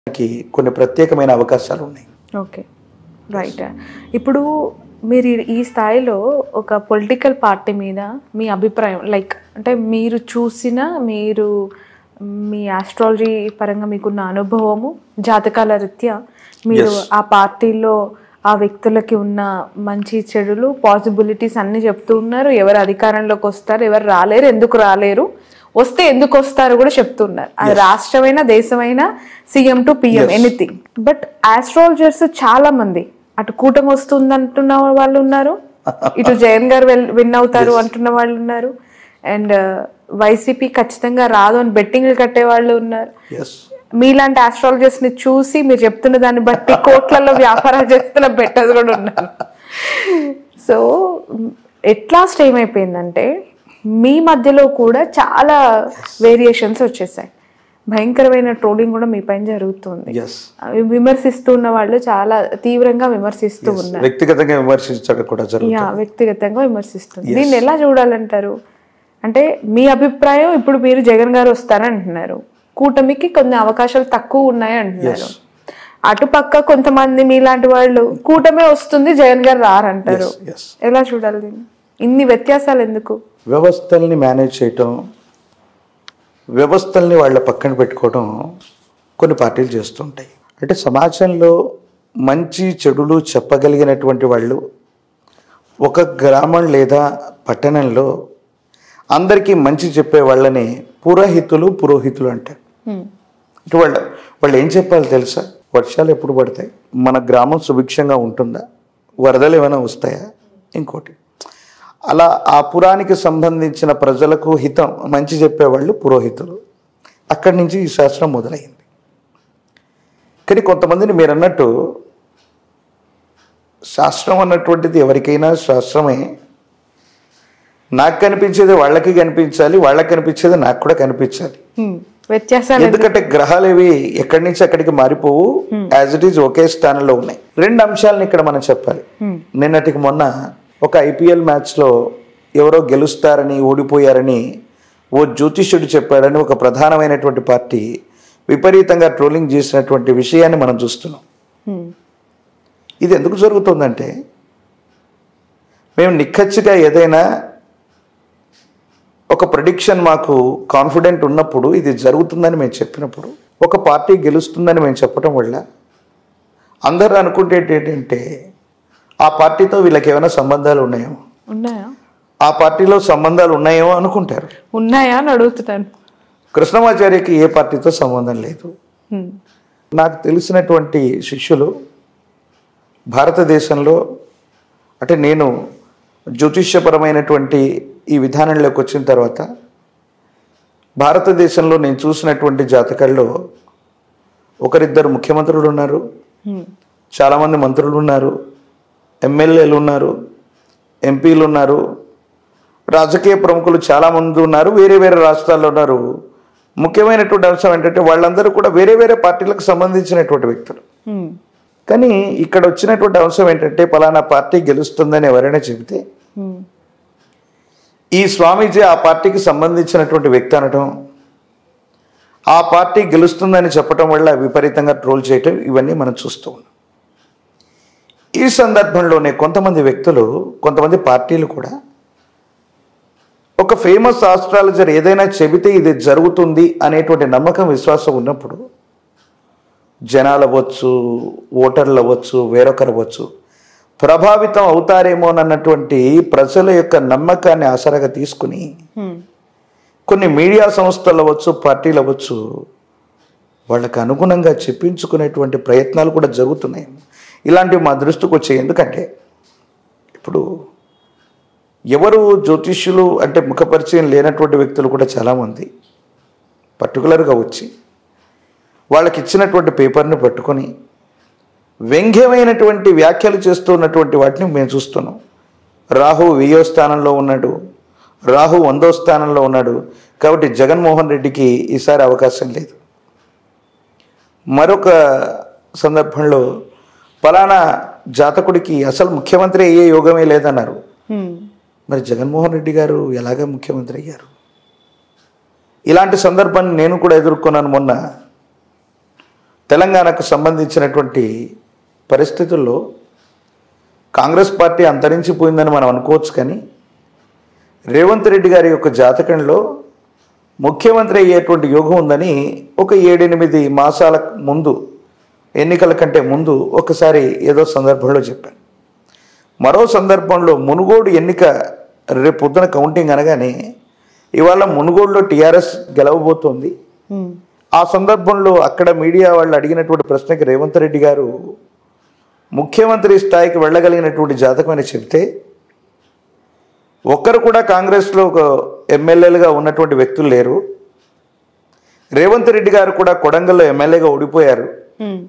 కి కొన్ని ప్రత్యేకమైన అవకాశాలు ఉన్నాయి ఓకే రైట్ ఇప్పుడు మీరు ఈ- ఈ స్థాయిలో ఒక పొలిటికల్ పార్టీ మీద మీ అభిప్రాయం లైక్ అంటే మీరు చూసిన మీరు మీ ఆస్ట్రాలజీ పరంగా మీకున్న అనుభవము జాతకాల రీత్యా మీరు Yes. ఆ పార్టీలో ఆ వ్యక్తులకి ఉన్న మంచి చెడులు పాసిబిలిటీస్ అన్ని చెప్తూ ఉన్నారు ఎవరు అధికారంలోకి వస్తారు ఎవరు రాలేరు ఎందుకు రాలేరు వస్తే ఎందుకు వస్తారు కూడా చెప్తున్నారు అది రాష్ట్రమైనా దేశమైనా CM to PM anything but astrologers చాలా మంది అటు కూటమి వస్తుంది అంటున్న వాళ్ళు ఉన్నారు ఇటు జగన్ గారు విన్ అవుతారు అంటున్న వాళ్ళు ఉన్నారు అండ్ వైసీపీ ఖచ్చితంగా రాదు అని బెట్టింగ్లు కట్టే వాళ్ళు ఉన్నారు ఎస్ మీలాంటి ఆస్ట్రాలజర్స్ ని చూసి మీరు చెప్తున్న దాన్ని బట్టి కోట్లలో వ్యాపారాలు చేస్తున్న బెట్టర్స్ కూడా ఉన్నారు సో ఎట్లాస్ట్ ఏమైపోయిందంటే మీ మధ్యలో కూడా చాలా వేరియేషన్స్ వచ్చేసాయి భయంకరమైన ట్రోలింగ్ కూడా మీ పైన జరుగుతుంది ఎస్ అవి విమర్శిస్తూ ఉన్న వాళ్ళు చాలా తీవ్రంగా విమర్శిస్తూ ఉన్నారు వ్యక్తిగతంగా విమర్శించడం కూడా జరుగుతుంది యా వ్యక్తిగతంగా విమర్శిస్తుంది దీన్ని ఎలా చూడాలంటారు అంటే మీ అభిప్రాయం ఇప్పుడు మీరు జగన్ గారు వస్తారంటున్నారు కూటమికి కొన్ని అవకాశాలు తక్కువ ఉన్నాయి అంటున్నారు అటుపక్క కొంతమంది మీలాంటి వాళ్ళు కూటమే వస్తుంది జగన్ గారు రారంటారు ఎస్ ఎలా చూడాలి దీన్ని ఇన్ని వ్యత్యాసాలు ఎందుకు వ్యవస్థల్ని మేనేజ్ చేయటం వ్యవస్థల్ని వాళ్ళ పక్కన పెట్టుకోవడం కొన్ని పార్టీలు చేస్తుంటాయి అంటే సమాజంలో మంచి చెడులు చెప్పగలిగినటువంటి వాళ్ళు ఒక గ్రామం లేదా పట్టణంలో అందరికీ మంచి చెప్పే వాళ్ళని పురోహితులు పురోహితులు అంటారు హ్మ్. అంటే వాళ్ళు వాళ్ళు ఏం చెప్పాలి తెలుసా వర్షాలు ఎప్పుడు పడతాయి మన గ్రామం సుభిక్షంగా ఉంటుందా వరదలు ఏమైనా వస్తాయా ఇంకోటి అలా ఆ పురానికి సంబంధించిన ప్రజలకు హితం మంచి చెప్పేవాళ్ళు పురోహితులు అక్కడి నుంచి ఈ శాస్త్రం మొదలైంది కానీ కొంతమందిని మీరు అన్నట్టు శాస్త్రం అన్నటువంటిది ఎవరికైనా శాస్త్రమే నాకు కనిపించేది వాళ్ళకి కనిపించాలి వాళ్ళకి కనిపించేది నాకు కూడా కనిపించాలి హ్మ్. వ్యత్యాసాలు ఎందుకంటే గ్రహాలు ఇవి ఎక్కడి నుంచి అక్కడికి మారిపోవు యాజ్ ఇట్ ఈజ్ ఒకే స్థానంలో ఉన్నాయి రెండు అంశాలను ఇక్కడ మనం చెప్పాలి Hmm. నిన్నటికి మొన్న ఒక ఐపీఎల్ మ్యాచ్లో ఎవరో గెలుస్తారని ఓడిపోయారని ఓ జ్యోతిష్యుడు చెప్పాడని ఒక ప్రధానమైనటువంటి పార్టీ విపరీతంగా ట్రోలింగ్ చేసినటువంటి విషయాన్ని మనం చూస్తున్నాం హ్మ్. ఇది ఎందుకు జరుగుతుందంటే మేము నిక్కచ్చిగా ఏదైనా ఒక ప్రొడిక్షన్ మాకు కాన్ఫిడెంట్ ఉన్నప్పుడు ఇది జరుగుతుందని మేము చెప్పినప్పుడు ఒక పార్టీ గెలుస్తుందని మేము చెప్పడం వల్ల అందరూ అనుకుంటేది ఏంటంటే ఆ పార్టీతో వీళ్ళకి ఏమైనా సంబంధాలు ఉన్నాయేమో ఉన్నాయా ఆ పార్టీలో సంబంధాలు ఉన్నాయేమో అనుకుంటారు ఉన్నాయా అని అడుగుతున్నాను కృష్ణమాచార్యకి ఏ పార్టీతో సంబంధం లేదు హ్మ్. నాకు తెలిసినటువంటి శిష్యులు భారతదేశంలో అంటే నేను జ్యోతిష్యపరమైనటువంటి ఈ విధానంలోకి వచ్చిన తర్వాత భారతదేశంలో నేను చూసినటువంటి జాతకాల్లో ఒకరిద్దరు ముఖ్యమంత్రులు ఉన్నారు హ్మ్. చాలామంది మంత్రులు ఉన్నారు ఎమ్మెల్యేలు ఉన్నారు ఎంపీలు ఉన్నారు రాజకీయ ప్రముఖులు చాలామంది ఉన్నారు వేరే వేరే రాష్ట్రాల్లో ఉన్నారు ముఖ్యమైనటువంటి అంశం ఏంటంటే వాళ్ళందరూ కూడా వేరే వేరే పార్టీలకు సంబంధించినటువంటి వ్యక్తులు హ్మ్. కానీ ఇక్కడ వచ్చినటువంటి అంశం ఏంటంటే పలానా పార్టీ గెలుస్తుందని ఎవరైనా చెబితే హ్మ్. ఈ స్వామీజీ ఆ పార్టీకి సంబంధించినటువంటి వ్యక్తి అనటం ఆ పార్టీ గెలుస్తుందని చెప్పటం వల్ల విపరీతంగా ట్రోల్ చేయటం ఇవన్నీ మనం చూస్తూ ఉన్నాం ఈ సందర్భంలోనే కొంతమంది వ్యక్తులు కొంతమంది పార్టీలు కూడా ఒక ఫేమస్ ఆస్ట్రాలజర్ ఏదైనా చెబితే ఇది జరుగుతుంది అనేటువంటి నమ్మకం విశ్వాసం ఉన్నప్పుడు జనాలు అవ్వచ్చు ఓటర్లు అవ్వచ్చు వేరొకరు అవ్వచ్చు ప్రభావితం అవుతారేమోనన్నటువంటి ప్రజల యొక్క నమ్మకాన్ని ఆసరాగా తీసుకుని హ్మ్. కొన్ని మీడియా సంస్థలు అవ్వచ్చు పార్టీలు అవ్వచ్చు వాళ్ళకి అనుగుణంగా చెప్పించుకునేటువంటి ప్రయత్నాలు కూడా జరుగుతున్నాయి ఇలాంటివి మా దృష్టికి వచ్చాయి ఎందుకంటే ఇప్పుడు ఎవరు జ్యోతిష్యులు అంటే ముఖపరిచయం లేనటువంటి వ్యక్తులు కూడా చాలామంది పర్టికులర్గా వచ్చి వాళ్ళకి ఇచ్చినటువంటి పేపర్ని పట్టుకొని వ్యంగ్యమైనటువంటి వ్యాఖ్యలు చేస్తున్నటువంటి వాటిని మేము చూస్తున్నాం రాహు వెయ్యో స్థానంలో ఉన్నాడు రాహు వందో స్థానంలో ఉన్నాడు కాబట్టి జగన్మోహన్ రెడ్డికి ఈసారి అవకాశం లేదు మరొక సందర్భంలో ఫలానా జాతకుడికి అసలు ముఖ్యమంత్రి అయ్యే యోగమే లేదన్నారు హ్మ్. మరి జగన్మోహన్ రెడ్డి గారు ఎలాగ ముఖ్యమంత్రి అయ్యారు ఇలాంటి సందర్భాన్ని నేను కూడా ఎదుర్కొన్నాను మొన్న తెలంగాణకు సంబంధించినటువంటి పరిస్థితుల్లో కాంగ్రెస్ పార్టీ అంతరించిపోయిందని మనం అనుకోవచ్చు కానీ రేవంత్ రెడ్డి గారి యొక్క జాతకంలో ముఖ్యమంత్రి అయ్యేటువంటి యోగం ఉందని ఒక ఏడెనిమిది మాసాల ముందు ఎన్నికల కంటే ముందు ఒకసారి ఏదో సందర్భంలో చెప్పాను మరో సందర్భంలో మునుగోడు ఎన్నిక రేపు పొద్దున కౌంటింగ్ అనగానే ఇవాళ మునుగోడులో టీఆర్ఎస్ గెలవబోతోంది ఉమ్, ఆ సందర్భంలో అక్కడ మీడియా వాళ్ళు అడిగినటువంటి ప్రశ్నకి రేవంత్ రెడ్డి గారు ముఖ్యమంత్రి స్థాయికి వెళ్ళగలిగినటువంటి జాతకం అని చెప్తే ఒక్కరు కూడా కాంగ్రెస్లో ఒక ఎమ్మెల్యేలుగా ఉన్నటువంటి వ్యక్తులు లేరు రేవంత్ రెడ్డి గారు కూడా కొడంగల్లో ఎమ్మెల్యేగా ఓడిపోయారు ఉమ్,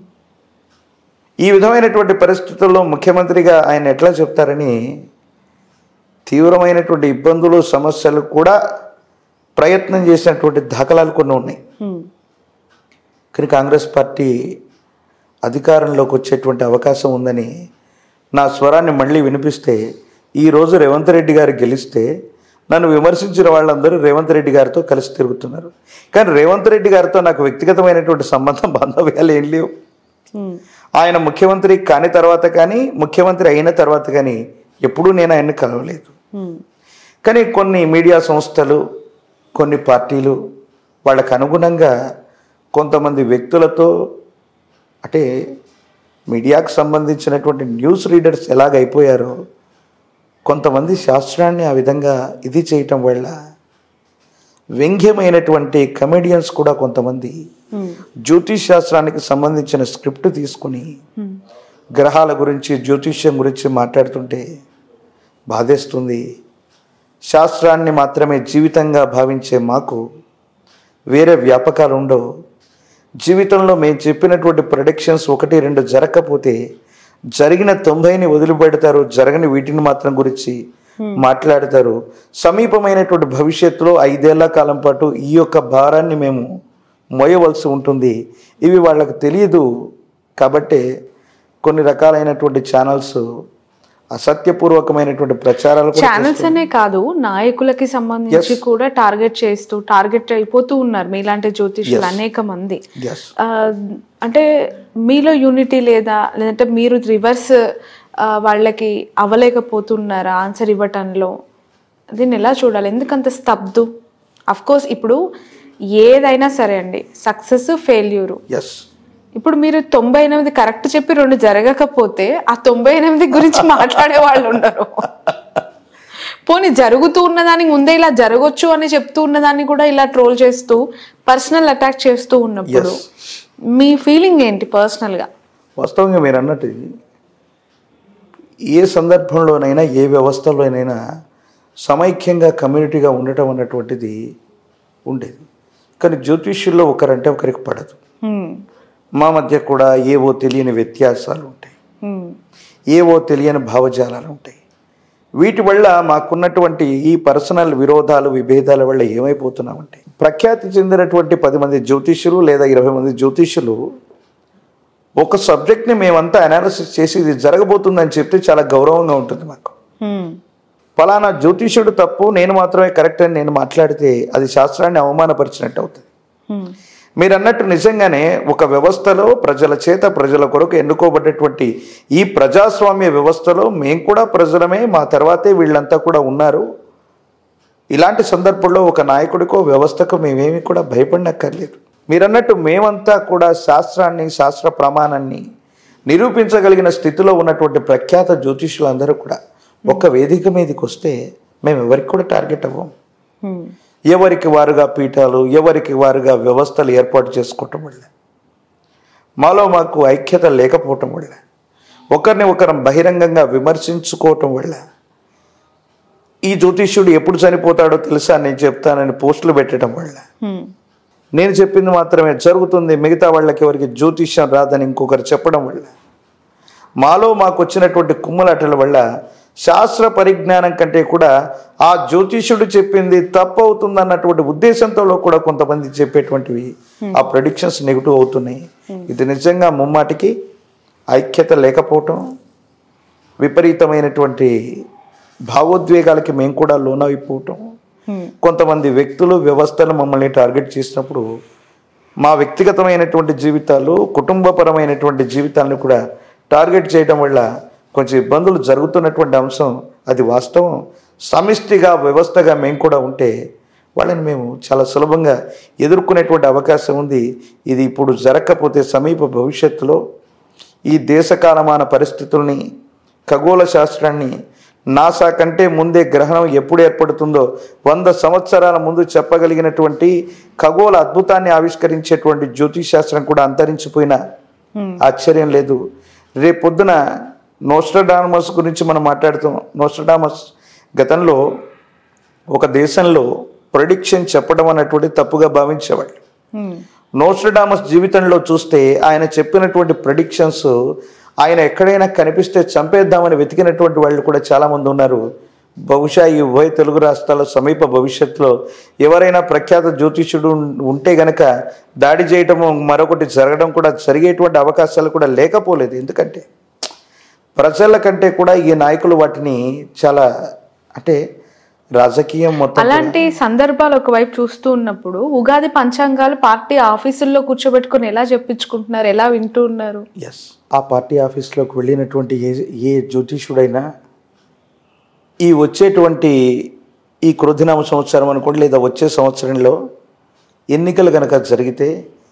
ఈ విధమైనటువంటి పరిస్థితుల్లో ముఖ్యమంత్రిగా ఆయన ఎట్లా చెప్తారని తీవ్రమైనటువంటి ఇబ్బందులు సమస్యలు కూడా ప్రయత్నం చేసినటువంటి దాఖలాలు కొన్ని ఉన్నాయి ఉమ్, కానీ కాంగ్రెస్ పార్టీ అధికారంలోకి వచ్చేటువంటి అవకాశం ఉందని నా స్వరాన్ని మళ్ళీ వినిపిస్తే ఈరోజు రేవంత్ రెడ్డి గారు గెలిస్తే నన్ను విమర్శించిన వాళ్ళందరూ రేవంత్ రెడ్డి గారితో కలిసి తిరుగుతున్నారు కానీ రేవంత్ రెడ్డి గారితో నాకు వ్యక్తిగతమైనటువంటి సంబంధం బాంధవ్యాలు ఏం లేవు ఉమ్, ఆయన ముఖ్యమంత్రి కాని తర్వాత కానీ ముఖ్యమంత్రి అయిన తర్వాత కానీ ఎప్పుడూ నేను ఆయన్ని కలవలేదు ఉమ్, కానీ కొన్ని మీడియా సంస్థలు కొన్ని పార్టీలు వాళ్ళకు అనుగుణంగా కొంతమంది వ్యక్తులతో అంటే మీడియాకు సంబంధించినటువంటి న్యూస్ రీడర్స్ ఎలాగైపోయారో కొంతమంది శాస్త్రాన్ని ఆ విధంగా ఇది చేయటం వల్ల వ్యంగ్యమైనటువంటి కమెడియన్స్ కూడా కొంతమంది ఉమ్, జ్యోతిష్ శాస్త్రానికి సంబంధించిన స్క్రిప్ట్ తీసుకుని ఉమ్, గ్రహాల గురించి జ్యోతిష్యం గురించి మాట్లాడుతుంటే బాధేస్తుంది శాస్త్రాన్ని మాత్రమే జీవితంగా భావించే మాకు వేరే వ్యాపకాలు ఉండవు జీవితంలో మేము చెప్పినటువంటి ప్రొడిక్షన్స్ ఒకటి రెండు జరగకపోతే జరిగిన తొంభైని వదిలిపెడతారు జరగని వీటిని మాత్రం గురించి మాట్లాడతారు సమీపమైనటువంటి భవిష్యత్తులో ఐదేళ్ల కాలం పాటు ఈ యొక్క భారాన్ని మేము మోయవలసి ఉంటుంది ఇవి వాళ్ళకు తెలియదు కాబట్టే కొన్ని రకాలైనటువంటి ఛానల్స్ అసత్యపూర్వకమైనటువంటి ప్రచారాలు కూడా ఛానల్స్ అనే కాదు నాయకులకి సంబంధించి కూడా టార్గెట్ చేస్తూ టార్గెట్ అయిపోతూ ఉన్నారు మీలాంటి జ్యోతిషులు అనేక మంది Yes. ఆ, అంటే మీలో యూనిటీ లేదా లేదంటే మీరు రివర్స్ వాళ్ళకి అవ్వలేకపోతున్నారా ఆన్సర్ ఇవ్వటంలో దీన్ని ఎలా చూడాలి ఎందుకంత స్తబ్దు అఫ్ కోర్స్ ఇప్పుడు ఏదైనా సరే అండి సక్సెస్ ఫెయిల్యూరు ఎస్ ఇప్పుడు మీరు తొంభై ఎనిమిది కరెక్ట్ చెప్పి రెండు జరగకపోతే ఆ తొంభై ఎనిమిది గురించి మాట్లాడే వాళ్ళు ఉండరు పోనీ జరుగుతూ ఉన్నదానికి ముందే ఇలా జరగొచ్చు అని చెప్తూ ఉన్నదాన్ని కూడా ఇలా ట్రోల్ చేస్తూ పర్సనల్ అటాక్ చేస్తూ ఉన్నప్పుడు మీ ఫీలింగ్ ఏంటి పర్సనల్ గా వాస్తవంగా మీరు అన్నట్టు ఇది ఏ సందర్భంలోనైనా ఏ వ్యవస్థలోనైనా సమైక్యంగా కమ్యూనిటీగా ఉండటం అన్నటువంటిది ఉండేది కానీ జ్యోతిష్యుల్లో ఒకరంటే ఒకరికి పడదు హ్మ్, మా మధ్య కూడా ఏవో తెలియని వ్యత్యాసాలు ఉంటాయి హ్మ్, ఏవో తెలియని భావజాలాలు ఉంటాయి వీటి వల్ల మాకున్నటువంటి ఈ పర్సనల్ విరోధాలు విభేదాల వల్ల ఏమైపోతున్నామంటే ప్రఖ్యాతి చెందినటువంటి పది మంది జ్యోతిష్యులు లేదా ఇరవై మంది జ్యోతిష్యులు ఒక సబ్జెక్ట్ని మేమంతా అనాలిసిస్ చేసి ఇది జరగబోతుందని చెప్తే చాలా గౌరవంగా ఉంటుంది మాకు హ్మ్, ఫలానా జ్యోతిష్యుడు తప్పు నేను మాత్రమే కరెక్ట్ అని నేను మాట్లాడితే అది శాస్త్రాన్ని అవమానపరిచినట్టు అవుతుంది హ్మ్, మీరు అన్నట్టు నిజంగానే ఒక వ్యవస్థలో ప్రజల చేత ప్రజల కొరకు ఎన్నుకోబడ్డటువంటి ఈ ప్రజాస్వామ్య వ్యవస్థలో మేము కూడా ప్రజలమే మా తర్వాతే వీళ్ళంతా కూడా ఉన్నారు ఇలాంటి సందర్భంలో ఒక నాయకుడికో వ్యవస్థకు మేమేమి కూడా భయపడనక్కర్లేదు మీరన్నట్టు మేమంతా కూడా శాస్త్రాన్ని శాస్త్ర ప్రమాణాన్ని నిరూపించగలిగిన స్థితిలో ఉన్నటువంటి ప్రఖ్యాత జ్యోతిష్యులందరూ కూడా ఒక వేదిక మీదకి వస్తే మేము ఎవరికి కూడా టార్గెట్ అవ్వం హ్మ్, ఎవరికి వారుగా పీఠాలు ఎవరికి వారుగా వ్యవస్థలు ఏర్పాటు చేసుకోవటం వల్ల మాలో మాకు ఐక్యత లేకపోవటం వల్ల ఒకరిని ఒకరం బహిరంగంగా విమర్శించుకోవటం వల్ల ఈ జ్యోతిష్యుడు ఎప్పుడు చనిపోతాడో తెలుసా నేను చెప్తానని పోస్టులు పెట్టడం వల్ల హ్మ్, నేను చెప్పింది మాత్రమే జరుగుతుంది మిగతా వాళ్ళకి ఎవరికి జ్యోతిష్యం రాదని ఇంకొకరు చెప్పడం వల్ల మాలో మాకు వచ్చినటువంటి కుమ్ములాటల వల్ల శాస్త్ర పరిజ్ఞానం కంటే కూడా ఆ జ్యోతిష్యుడు చెప్పింది తప్పు అవుతుంది అన్నటువంటి ఉద్దేశంతో కూడా కొంతమంది చెప్పేటువంటివి ఆ ప్రొడిక్షన్స్ నెగిటివ్ అవుతున్నాయి ఇది నిజంగా ముమ్మాటికి ఐక్యత లేకపోవటం విపరీతమైనటువంటి భావోద్వేగాలకి మేము కూడా లోనైపోవటం హ్మ్, కొంతమంది వ్యక్తులు వ్యవస్థలు మమ్మల్ని టార్గెట్ చేసినప్పుడు మా వ్యక్తిగతమైనటువంటి జీవితాలు కుటుంబపరమైనటువంటి జీవితాలను కూడా టార్గెట్ చేయడం వల్ల కొంచెం ఇబ్బందులు జరుగుతున్నటువంటి అంశం అది వాస్తవం సమిష్టిగా వ్యవస్థగా మేము కూడా ఉంటే వాళ్ళని మేము చాలా సులభంగా ఎదుర్కొనేటువంటి అవకాశం ఉంది ఇది ఇప్పుడు జరగకపోతే సమీప భవిష్యత్తులో ఈ దేశకాలమాన పరిస్థితుల్ని ఖగోళ శాస్త్రాన్ని నాసా కంటే ముందే గ్రహణం ఎప్పుడు ఏర్పడుతుందో వంద సంవత్సరాల ముందు చెప్పగలిగినటువంటి ఖగోళ అద్భుతాన్ని ఆవిష్కరించేటువంటి జ్యోతిష్ శాస్త్రం కూడా అంతరించిపోయిన ఆశ్చర్యం లేదు రేపు పొద్దున నోస్ట్రడామస్ గురించి మనం మాట్లాడుతాం నోస్ట్రడామస్ గతంలో ఒక దేశంలో ప్రొడిక్షన్ చెప్పడం అన్నటువంటి తప్పుగా భావించేవాళ్ళు హ్మ్. నోస్ట్రడామస్ జీవితంలో చూస్తే ఆయన చెప్పినటువంటి ప్రొడిక్షన్స్ ఆయన ఎక్కడైనా కనిపిస్తే చంపేద్దామని వెతికినటువంటి వాళ్ళు కూడా చాలామంది ఉన్నారు బహుశా ఈ ఉభయ తెలుగు రాష్ట్రాల సమీప భవిష్యత్తులో ఎవరైనా ప్రఖ్యాత జ్యోతిష్యుడు ఉం- ఉంటే గనక దాడి చేయటము మరొకటి జరగడం కూడా జరిగేటువంటి అవకాశాలు కూడా లేకపోలేదు ఎందుకంటే ప్రజల కంటే కూడా ఈ నాయకులు వాటిని చాలా అంటే రాజకీయం మొత్తం అలాంటి సందర్భాలు ఒకవైపు చూస్తూ ఉన్నప్పుడు ఉగాది పంచాంగాలు పార్టీ ఆఫీసుల్లో కూర్చోబెట్టుకుని ఎలా చెప్పించుకుంటున్నారు ఎలా వింటూ ఉన్నారు ఎస్ ఆ పార్టీ ఆఫీస్లోకి వెళ్ళినటువంటి ఏ ఏ జ్యోతిష్యుడైనా ఈ వచ్చేటువంటి ఈ క్రోధినామ సంవత్సరం అనుకోండి లేదా వచ్చే సంవత్సరంలో ఎన్నికలు కనుక జరిగితే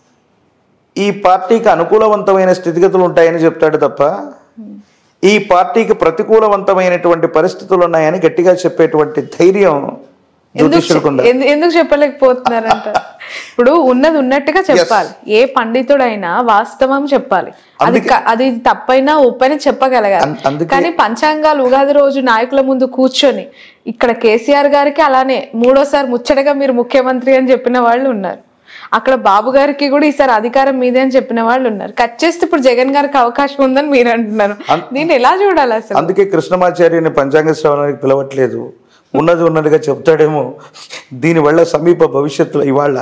ఈ పార్టీకి అనుకూలవంతమైన స్థితిగతులు ఉంటాయని చెప్తాడు తప్ప ఈ పార్టీకి ప్రతికూలవంతమైనటువంటి పరిస్థితులు ఉన్నాయని గట్టిగా చెప్పేటువంటి ధైర్యం ఎందుకు జ్యోతిష్యుడికి ఉందా ఎందు- ఎందుకు చెప్పలేకపోతున్నారంట ఇప్పుడు ఉన్నది ఉన్నట్టుగా చెప్పాలి ఏ పండితుడైనా వాస్తవం చెప్పాలి అది క- అది తప్పైనా ఒప్పైనా చెప్పగలగాలి అం- అందుకే- కానీ పంచాంగాలు ఉగాది రోజు నాయకుల ముందు కూర్చొని ఇక్కడ కేసీఆర్ గారికి అలానే మూడోసారి ముచ్చటగా మీరు ముఖ్యమంత్రి అని చెప్పిన వాళ్ళు ఉన్నారు అక్కడ బాబు గారికి కూడా ఈసారి అధికారం మీదే అని చెప్పిన వాళ్ళు ఉన్నారు కట్ చేస్తే ఇప్పుడు జగన్ గారికి అవకాశం ఉందని మీరు అంటున్నారు దీన్ని ఎలా చూడాలి అసలు అందుకే కృష్ణమాచార్యని పంచాంగ శ్రవణానికి పిలవట్లేదు ఉన్నది ఉన్నదిగా చెప్తాడేమో దీనివల్ల సమీప భవిష్యత్తులో ఇవాళ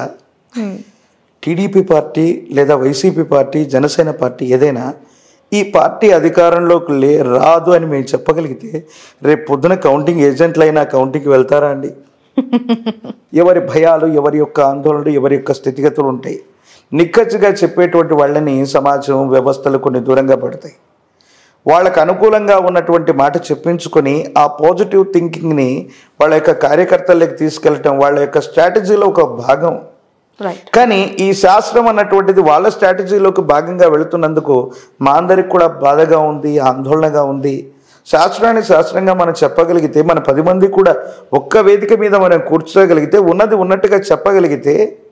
టీడీపీ పార్టీ లేదా వైసీపీ పార్టీ జనసేన పార్టీ ఏదైనా ఈ పార్టీ అధికారంలోకి లే రాదు అని మేము చెప్పగలిగితే రేపు పొద్దున కౌంటింగ్ ఏజెంట్లైనా కౌంటింగ్కి వెళ్తారా అండి ఎవరి భయాలు ఎవరి యొక్క ఆందోళనలు ఎవరి యొక్క స్థితిగతులు ఉంటాయి నిక్కచ్చిగా చెప్పేటువంటి వాళ్ళని సమాజం వ్యవస్థలు కొన్ని దూరంగా పడతాయి వాళ్ళకు అనుకూలంగా ఉన్నటువంటి మాట చెప్పించుకొని ఆ పాజిటివ్ థింకింగ్ని వాళ్ళ యొక్క కార్యకర్తలకు తీసుకెళ్ళటం వాళ్ళ యొక్క స్ట్రాటజీలో ఒక భాగం రైట్ కానీ ఈ శాస్త్రం అన్నటువంటిది వాళ్ళ స్ట్రాటజీలోకి భాగంగా వెళుతున్నందుకు మా అందరికి కూడా బాధగా ఉంది ఆందోళనగా ఉంది శాస్త్రాన్ని శాస్త్రంగా మనం చెప్పగలిగితే మన పది మంది కూడా ఒక్క వేదిక మీద మనం కూర్చోగలిగితే ఉన్నది ఉన్నట్టుగా చెప్పగలిగితే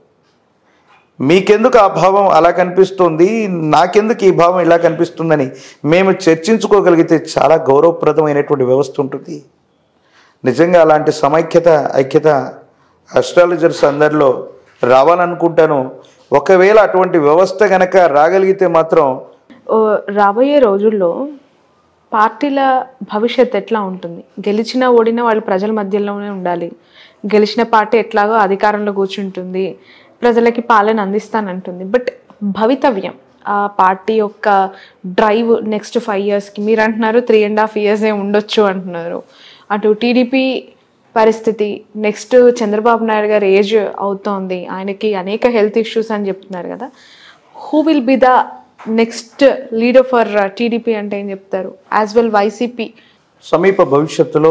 మీకెందుకు ఆ భావం అలా కనిపిస్తుంది నాకెందుకు ఈ భావం ఇలా కనిపిస్తుందని మేము చర్చించుకోగలిగితే చాలా గౌరవప్రదమైనటువంటి వ్యవస్థ ఉంటుంది నిజంగా అలాంటి సమైక్యత ఐక్యత అస్ట్రాలజర్స్ అందరిలో రావాలనుకుంటాను ఒకవేళ అటువంటి వ్యవస్థ గనక రాగలిగితే మాత్రం ఓ, రాబోయే రోజుల్లో పార్టీల భవిష్యత్ ఎట్లా ఉంటుంది గెలిచినా ఓడినా వాళ్ళు ప్రజల మధ్యలోనే ఉండాలి గెలిచిన పార్టీ ఎట్లాగో అధికారంలో కూర్చుంటుంది ప్రజలకి పాలన అందిస్తానంటుంది బట్ భవితవ్యం ఆ పార్టీ యొక్క డ్రైవ్ నెక్స్ట్ ఫైవ్ ఇయర్స్కి మీరు అంటున్నారు త్రీ అండ్ హాఫ్ ఇయర్సే ఉండొచ్చు అంటున్నారు అటు టీడీపీ పరిస్థితి నెక్స్ట్ చంద్రబాబు నాయుడు గారు ఏజ్ అవుతోంది ఆయనకి అనేక హెల్త్ ఇష్యూస్ అని చెప్తున్నారు కదా who will be the next leader for TDP అంటే ఏం చెప్తారు యాజ్ వెల్ వైసీపీ సమీప భవిష్యత్తులో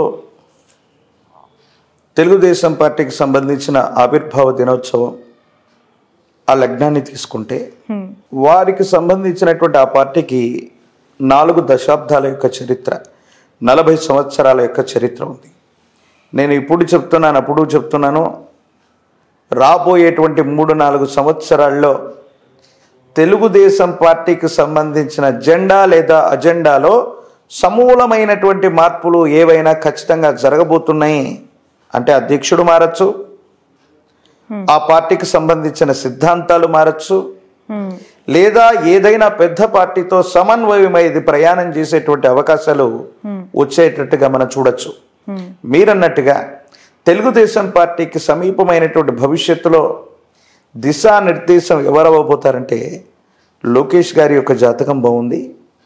తెలుగుదేశం పార్టీకి సంబంధించిన ఆవిర్భావ దినోత్సవం ఆ లగ్నాన్ని తీసుకుంటే వారికి సంబంధించినటువంటి ఆ పార్టీకి నాలుగు దశాబ్దాల యొక్క చరిత్ర నలభై సంవత్సరాల యొక్క చరిత్ర ఉంది నేను ఇప్పుడు చెప్తున్నాను అప్పుడు చెప్తున్నాను రాబోయేటువంటి మూడు నాలుగు సంవత్సరాల్లో తెలుగుదేశం పార్టీకి సంబంధించిన జెండా లేదా అజెండాలో సమూలమైనటువంటి మార్పులు ఏవైనా ఖచ్చితంగా జరగబోతున్నాయి అంటే అధ్యక్షుడు మారచ్చు ఆ పార్టీకి సంబంధించిన సిద్ధాంతాలు మారచ్చు లేదా ఏదైనా పెద్ద పార్టీతో సమన్వయమై ఇది ప్రయాణం చేసేటువంటి అవకాశాలు వచ్చేటట్టుగా మనం చూడొచ్చు మీరన్నట్టుగా తెలుగుదేశం పార్టీకి సమీపమైనటువంటి భవిష్యత్తులో దిశానిర్దేశం ఎవరు అవ్వబోతారంటే లోకేష్ గారి యొక్క జాతకం బాగుంది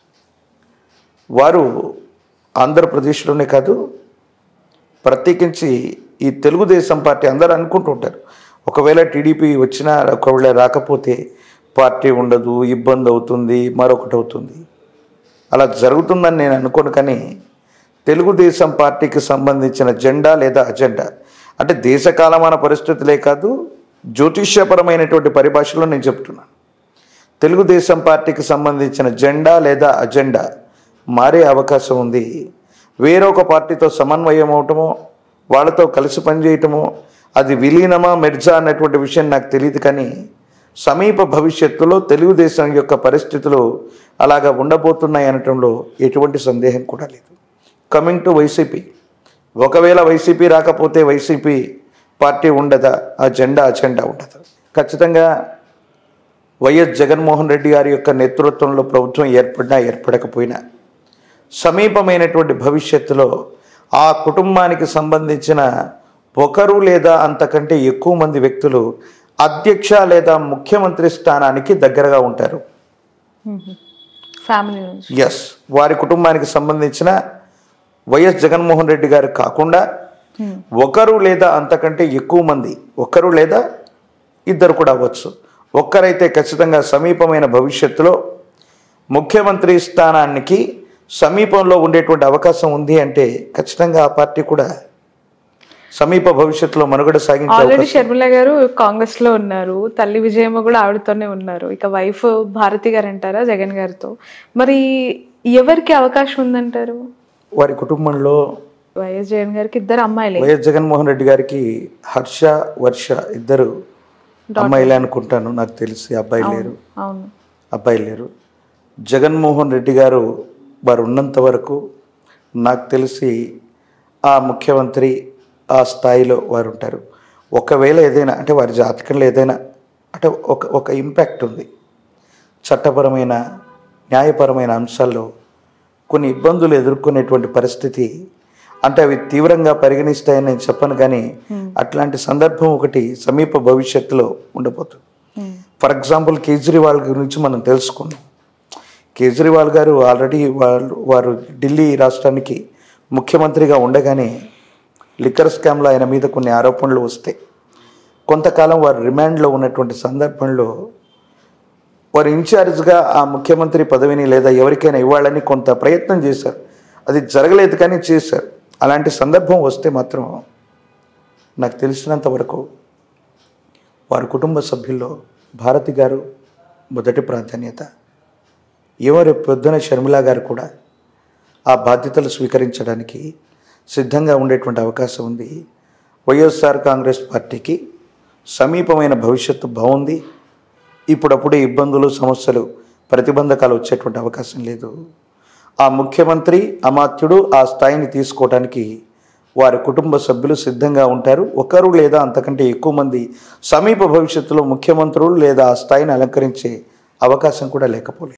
వారు ఆంధ్రప్రదేశ్లోనే కాదు ప్రత్యేకించి ఈ తెలుగుదేశం పార్టీ అందరూ అనుకుంటూ ఉంటారు ఒకవేళ టీడీపీ వచ్చినా ఒకవేళ రాకపోతే పార్టీ ఉండదు ఇబ్బంది అవుతుంది మరొకటి అవుతుంది అలా జరుగుతుందని నేను అనుకోను కానీ తెలుగుదేశం పార్టీకి సంబంధించిన జెండా లేదా అజెండా అంటే దేశకాలమాన పరిస్థితులే కాదు జ్యోతిష్యపరమైనటువంటి పరిభాషలో నేను చెప్తున్నాను తెలుగుదేశం పార్టీకి సంబంధించిన జెండా లేదా అజెండా మారే అవకాశం ఉంది వేరొక పార్టీతో సమన్వయం అవటమో వాళ్ళతో కలిసి పనిచేయటమో అది విలీనమా మెర్జా అన్నటువంటి విషయం నాకు తెలియదు కానీ సమీప భవిష్యత్తులో తెలుగుదేశం యొక్క పరిస్థితులు అలాగా ఉండబోతున్నాయి అనటంలో ఎటువంటి సందేహం కూడా లేదు కమింగ్ టు వైసీపీ ఒకవేళ వైసీపీ రాకపోతే వైసీపీ పార్టీ ఉండదా ఆ జెండా అజెండా ఉండదు ఖచ్చితంగా వైఎస్ జగన్మోహన్ రెడ్డి గారి యొక్క నేతృత్వంలో ప్రభుత్వం ఏర్పడినా ఏర్పడకపోయినా సమీపమైనటువంటి భవిష్యత్తులో ఆ కుటుంబానికి సంబంధించిన ఒకరు లేదా అంతకంటే ఎక్కువ మంది వ్యక్తులు అధ్యక్ష లేదా ముఖ్యమంత్రి స్థానానికి దగ్గరగా ఉంటారు ఫ్యామిలీ నుంచి ఎస్ వారి కుటుంబానికి సంబంధించిన వైఎస్ జగన్మోహన్ రెడ్డి గారు కాకుండా ఒకరు లేదా అంతకంటే ఎక్కువ మంది ఒకరు లేదా ఇద్దరు కూడా అవ్వచ్చు ఒక్కరైతే ఖచ్చితంగా సమీపమైన భవిష్యత్తులో ముఖ్యమంత్రి స్థానానికి సమీపంలో ఉండేటువంటి అవకాశం ఉంది అంటే ఖచ్చితంగా ఆ పార్టీ కూడా సమీప భవిష్యత్తులో మనుగడ సాగించే ఆల్రెడీ అవకాశం షర్మిల గారు కాంగ్రెస్ లో ఉన్నారు తల్లి విజయమ్మ కూడా ఆవిడతోనే ఉన్నారు ఇక వైఫ్ భారతి గారు అంటారా జగన్ గారితో మరి ఎవరికి అవకాశం ఉందంటారు వారి కుటుంబంలో వైఎస్ జగన్ గారికి ఇద్దరు అమ్మాయిలే వైఎస్ జగన్మోహన్ రెడ్డి గారికి హర్ష వర్ష ఇద్దరు అమ్మాయిలే అనుకుంటాను నాకు తెలిసి అబ్బాయి లేరు అవును అబ్బాయి లేరు జగన్మోహన్ రెడ్డి గారు వారు ఉన్నంత వరకు నాకు తెలిసి ఆ ముఖ్యమంత్రి ఆ స్థాయిలో వారు ఉంటారు ఒకవేళ ఏదైనా అంటే వారి జాతకంలో ఏదైనా అంటే ఒక ఒక ఇంపాక్ట్ ఉంది చట్టపరమైన న్యాయపరమైన అంశాల్లో కొన్ని ఇబ్బందులు ఎదుర్కొనేటువంటి పరిస్థితి అంటే అవి తీవ్రంగా పరిగణిస్తాయని నేను చెప్పను కానీ అట్లాంటి సందర్భం ఒకటి సమీప భవిష్యత్తులో ఉండబోతుంది Hmm. ఫర్ ఎగ్జాంపుల్ కేజ్రీవాల్ గురించి మనం తెలుసుకున్నాం కేజ్రీవాల్ గారు ఆల్రెడీ వాళ్ళు వారు ఢిల్లీ రాష్ట్రానికి ముఖ్యమంత్రిగా ఉండగానే లిక్కర్ స్కామ్లో ఆయన మీద కొన్ని ఆరోపణలు వస్తే కొంతకాలం వారు రిమాండ్లో ఉన్నటువంటి సందర్భంలో వారు ఇన్ఛార్జ్గా ఆ ముఖ్యమంత్రి పదవిని లేదా ఎవరికైనా ఇవ్వాలని కొంత ప్రయత్నం చేశారు అది జరగలేదు కానీ చేశారు అలాంటి సందర్భం వస్తే మాత్రం నాకు తెలిసినంత వరకు వారి కుటుంబ సభ్యుల్లో భారతి గారు మొదటి ప్రాధాన్యత ఏమో రేపు పొద్దున షర్మిల గారు కూడా ఆ బాధ్యతలు స్వీకరించడానికి సిద్ధంగా ఉండేటువంటి అవకాశం ఉంది వైఎస్ఆర్ కాంగ్రెస్ పార్టీకి సమీపమైన భవిష్యత్తు బాగుంది ఇప్పుడప్పుడే ఇబ్బందులు సమస్యలు ప్రతిబంధకాలు వచ్చేటువంటి అవకాశం లేదు ఆ ముఖ్యమంత్రి అమాత్యుడు ఆ స్థాయిని తీసుకోవడానికి వారి కుటుంబ సభ్యులు సిద్ధంగా ఉంటారు ఒకరు లేదా అంతకంటే ఎక్కువ మంది సమీప భవిష్యత్తులో ముఖ్యమంత్రులు లేదా ఆ స్థాయిని అలంకరించే అవకాశం కూడా లేకపోలేదు